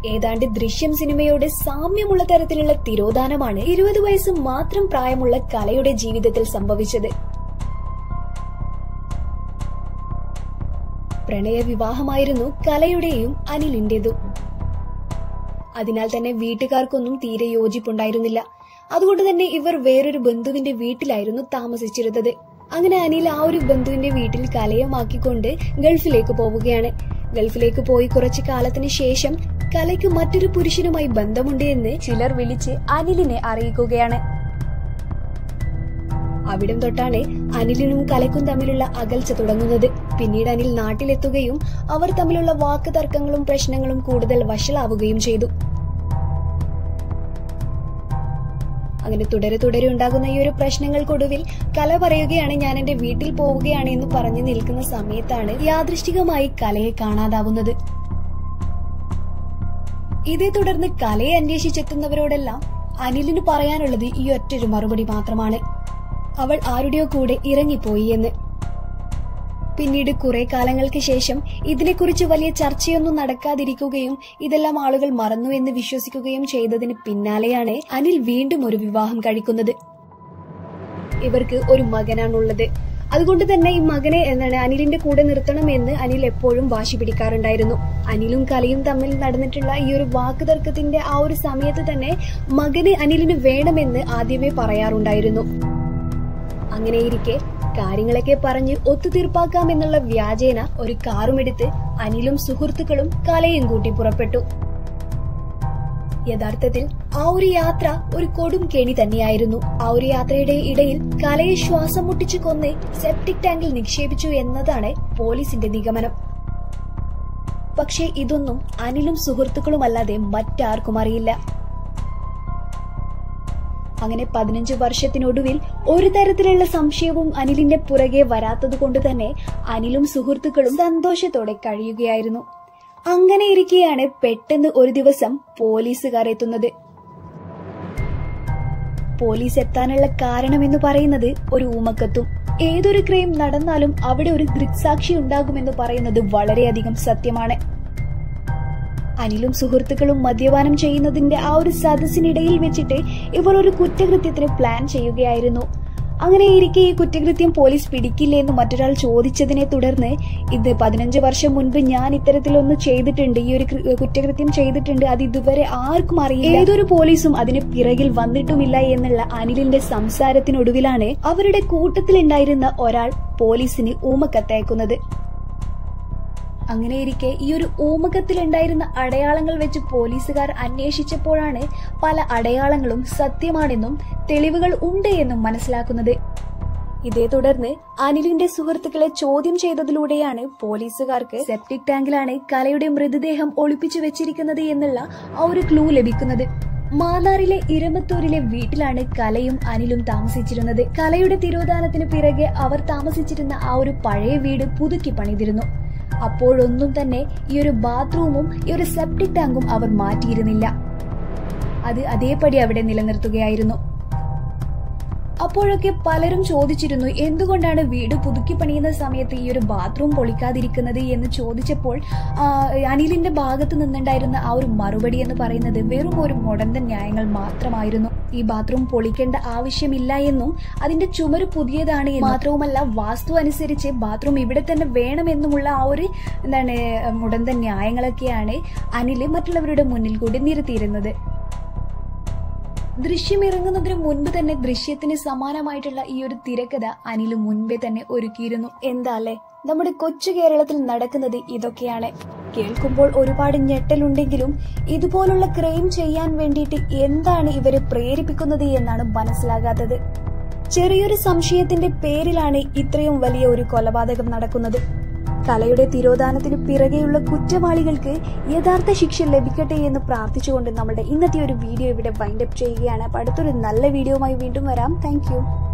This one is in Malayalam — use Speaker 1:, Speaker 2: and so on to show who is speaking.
Speaker 1: ഏതാണ്ട് ദൃശ്യം സിനിമയോട് സാമ്യമുള്ള തരത്തിലുള്ള തിരോധാനമാണ് ഇരുപത് വയസ്സ് മാത്രം പ്രായമുള്ള കലയുടെ ജീവിതത്തിൽ സംഭവിച്ചത് പ്രണയ വിവാഹമായിരുന്നു കലയുടെയും അനിലിന്റേതും അതിനാൽ തന്നെ വീട്ടുകാർക്കൊന്നും തീരെ യോജിപ്പുണ്ടായിരുന്നില്ല അതുകൊണ്ട് തന്നെ ഇവർ വേറൊരു ബന്ധുവിന്റെ വീട്ടിലായിരുന്നു താമസിച്ചിരുന്നത് അങ്ങനെ അനിൽ ആ ഒരു ബന്ധുവിന്റെ വീട്ടിൽ കലയമാക്കിക്കൊണ്ട് ഗൾഫിലേക്ക് പോവുകയാണ് ഗൾഫിലേക്ക് പോയി കുറച്ചു കാലത്തിന് ശേഷം കലയ്ക്ക് മറ്റൊരു പുരുഷനുമായി ബന്ധമുണ്ട് എന്ന് ചിലർ വിളിച്ച് അനിലിനെ അറിയിക്കുകയാണ് അവിടം തൊട്ടാണ് അനിലിനും കലയ്ക്കും തമ്മിലുള്ള അകൽച്ച തുടങ്ങുന്നത് പിന്നീട് അനിൽ നാട്ടിലെത്തുകയും അവർ തമ്മിലുള്ള വാക്ക് തർക്കങ്ങളും പ്രശ്നങ്ങളും കൂടുതൽ വഷളാവുകയും ചെയ്തു അങ്ങനെ തുടരെ തുടരെ ഉണ്ടാകുന്ന ഈ ഒരു പ്രശ്നങ്ങൾക്കൊടുവിൽ കല പറയുകയാണ് ഞാൻ എന്റെ വീട്ടിൽ പോവുകയാണ് എന്ന് പറഞ്ഞു നിൽക്കുന്ന സമയത്താണ് യാദൃഷ്ടികമായി കലയെ കാണാതാവുന്നത് ഇതേ തുടർന്ന് കലയെ അന്വേഷിച്ചെത്തുന്നവരോടെല്ലാം അനിലിന് പറയാനുള്ളത് ഈ ഒറ്റൊരു മറുപടി മാത്രമാണ് അവൾ ആരുടെയോ കൂടെ ഇറങ്ങിപ്പോയി എന്ന് പിന്നീട് കുറെ കാലങ്ങൾക്ക് ശേഷം ഇതിനെക്കുറിച്ച് വലിയ ചർച്ചയൊന്നും നടക്കാതിരിക്കുകയും ഇതെല്ലാം ആളുകൾ മറന്നു എന്ന് വിശ്വസിക്കുകയും ചെയ്തതിന് പിന്നാലെയാണ് അനിൽ വീണ്ടും ഒരു വിവാഹം കഴിക്കുന്നത് ഇവർക്ക് ഒരു മകനാണുള്ളത് അതുകൊണ്ട് തന്നെ ഈ മകനെ എന്താണ് അനിലിന്റെ കൂടെ നിർത്തണമെന്ന് അനിൽ എപ്പോഴും വാശി പിടിക്കാറുണ്ടായിരുന്നു അനിലും കലയും തമ്മിൽ നടന്നിട്ടുള്ള ഈ ഒരു വാക്ക് തർക്കത്തിന്റെ ആ ഒരു സമയത്ത് തന്നെ മകന് അനിലിന് വേണമെന്ന് ആദ്യമേ പറയാറുണ്ടായിരുന്നു അങ്ങനെയിരിക്കെ കാര്യങ്ങളൊക്കെ പറഞ്ഞ് ഒത്തുതീർപ്പാക്കാമെന്നുള്ള വ്യാജേന ഒരു കാറുമെടുത്ത് അനിലും സുഹൃത്തുക്കളും കലയും കൂട്ടി പുറപ്പെട്ടു യഥാർത്ഥത്തിൽ ആ ഒരു യാത്ര ഒരു കൊടും കെണി തന്നെയായിരുന്നു ആ ഒരു യാത്രയുടെ ഇടയിൽ കലയെ ശ്വാസം മുട്ടിച്ചു കൊന്ന് സെപ്റ്റിക് ടാങ്കിൽ നിക്ഷേപിച്ചു എന്നതാണ് പോലീസിന്റെ നിഗമനം പക്ഷേ ഇതൊന്നും അനിലും സുഹൃത്തുക്കളുമല്ലാതെ മറ്റാർക്കും അറിയില്ല അങ്ങനെ പതിനഞ്ച് വർഷത്തിനൊടുവിൽ ഒരു തരത്തിലുള്ള സംശയവും അനിലിന്റെ പുറകെ വരാത്തത് കൊണ്ട് തന്നെ അനിലും സുഹൃത്തുക്കളും സന്തോഷത്തോടെ കഴിയുകയായിരുന്നു അങ്ങനെ ഇരിക്കെയാണ് പെട്ടെന്ന് ഒരു ദിവസം പോലീസുകാർ എത്തുന്നത് പോലീസ് എത്താനുള്ള കാരണം എന്ന് പറയുന്നത് ഒരു ഊമക്കത്തും ഏതൊരു ക്രൈം നടന്നാലും അവിടെ ഒരു ദൃക്സാക്ഷി ഉണ്ടാകുമെന്ന് പറയുന്നത് വളരെയധികം സത്യമാണ് അനിലും സുഹൃത്തുക്കളും മദ്യപാനം ചെയ്യുന്നതിന്റെ ആ ഒരു സദസ്സിനിടയിൽ വെച്ചിട്ട് ഇവർ ഒരു കുറ്റകൃത്യത്തിന് പ്ലാൻ ചെയ്യുകയായിരുന്നു അങ്ങനെ ഇരിക്കെ ഈ കുറ്റകൃത്യം പോലീസ് പിടിക്കില്ലേ എന്ന് മറ്റൊരാൾ ചോദിച്ചതിനെ തുടർന്ന് ഇത് പതിനഞ്ച് വർഷം മുൻപ് ഞാൻ ഇത്തരത്തിലൊന്ന് ചെയ്തിട്ടുണ്ട് ഈ ഒരു കൃ- കുറ്റകൃത്യം ചെയ്തിട്ടുണ്ട് അത് ഇതുവരെ ആർക്കും അറിയില്ല ഏതൊരു പോലീസും അതിന് പിറകിൽ വന്നിട്ടുമില്ല എന്നുള്ള അനിലിന്റെ സംസാരത്തിനൊടുവിലാണ് അവരുടെ കൂട്ടത്തിലുണ്ടായിരുന്ന ഒരാൾ പോലീസിന് ഊമക്കത്തയക്കുന്നത് അങ്ങനെയിരിക്കെ ഈ ഒരു ഊമകത്തിലുണ്ടായിരുന്ന അടയാളങ്ങൾ വെച്ച് പോലീസുകാർ അന്വേഷിച്ചപ്പോഴാണ് പല അടയാളങ്ങളും സത്യമാണെന്നും തെളിവുകൾ ഉണ്ട് എന്നും മനസ്സിലാക്കുന്നത് ഇതേ തുടർന്ന് അനിലിന്റെ സുഹൃത്തുക്കളെ ചോദ്യം ചെയ്തതിലൂടെയാണ് പോലീസുകാർക്ക് സെപ്റ്റിക് ടാങ്കിലാണ് കലയുടെ മൃതദേഹം ഒളിപ്പിച്ചു വെച്ചിരിക്കുന്നത് എന്നുള്ള ആ ഒരു ക്ലൂ ലഭിക്കുന്നത് മാന്നാറിലെ ഇരമത്തൂരിലെ വീട്ടിലാണ് കലയും അനിലും താമസിച്ചിരുന്നത് കലയുടെ തിരോധാനത്തിന് പിറകെ അവർ താമസിച്ചിരുന്ന ആ ഒരു പഴയ വീട് പുതുക്കി പണിതിരുന്നു അപ്പോഴൊന്നും തന്നെ ഈ ഒരു ബാത്റൂമും ഈ ഒരു സെപ്റ്റിക് ടാങ്കും അവർ മാറ്റിയിരുന്നില്ല അത് അതേപടി അവിടെ നിലനിർത്തുകയായിരുന്നു അപ്പോഴൊക്കെ പലരും ചോദിച്ചിരുന്നു എന്തുകൊണ്ടാണ് വീട് പുതുക്കി പണിയുന്ന സമയത്ത് ഈ ഒരു ബാത്റൂം പൊളിക്കാതിരിക്കുന്നത് എന്ന് ചോദിച്ചപ്പോൾ ആ, അനിലിന്റെ ഭാഗത്ത് നിന്നുണ്ടായിരുന്ന ആ ഒരു മറുപടി എന്ന് പറയുന്നത് വെറും ഒരു മുടന്തൻ ന്യായങ്ങൾ മാത്രമായിരുന്നു ഈ ബാത്റൂം പൊളിക്കേണ്ട ആവശ്യമില്ല എന്നും അതിന്റെ ചുമര് പുതിയതാണ് എന്നും മാത്രവുമല്ല വാസ്തു അനുസരിച്ച് ബാത്റൂം ഇവിടെ തന്നെ വേണമെന്നുമുള്ള ആ ഒരു എന്താണ് മുടന്തൻ ന്യായങ്ങളൊക്കെയാണ് അനില് മറ്റുള്ളവരുടെ മുന്നിൽ കൂടി നിരത്തിയിരുന്നത് ദൃശ്യം ഇറങ്ങുന്നതിന് മുൻപ് തന്നെ ദൃശ്യത്തിന് സമാനമായിട്ടുള്ള ഈ ഒരു തിരക്കഥ അനില് മുൻപേ തന്നെ ഒരുക്കിയിരുന്നു എന്താ അല്ലേ നമ്മുടെ കൊച്ചു കേരളത്തിൽ നടക്കുന്നത് ഇതൊക്കെയാണ് കേൾക്കുമ്പോൾ ഒരുപാട് ഞെട്ടലുണ്ടെങ്കിലും ഇതുപോലുള്ള ക്രൈം ചെയ്യാൻ വേണ്ടിയിട്ട് എന്താണ് ഇവരെ പ്രേരിപ്പിക്കുന്നത് എന്നാണ് മനസ്സിലാകാത്തത് ചെറിയൊരു സംശയത്തിന്റെ പേരിലാണ് ഇത്രയും വലിയ ഒരു കൊലപാതകം നടക്കുന്നത് കലയുടെ തിരോധാനത്തിന് പിറകെയുള്ള കുറ്റവാളികൾക്ക് യഥാർത്ഥ ശിക്ഷ ലഭിക്കട്ടെ എന്ന് പ്രാർത്ഥിച്ചുകൊണ്ട് നമ്മുടെ ഇന്നത്തെ ഒരു വീഡിയോ ഇവിടെ വൈൻഡപ്പ് ചെയ്യുകയാണ് അപ്പൊ അടുത്തൊരു നല്ല വീഡിയോയുമായി വീണ്ടും വരാം താങ്ക്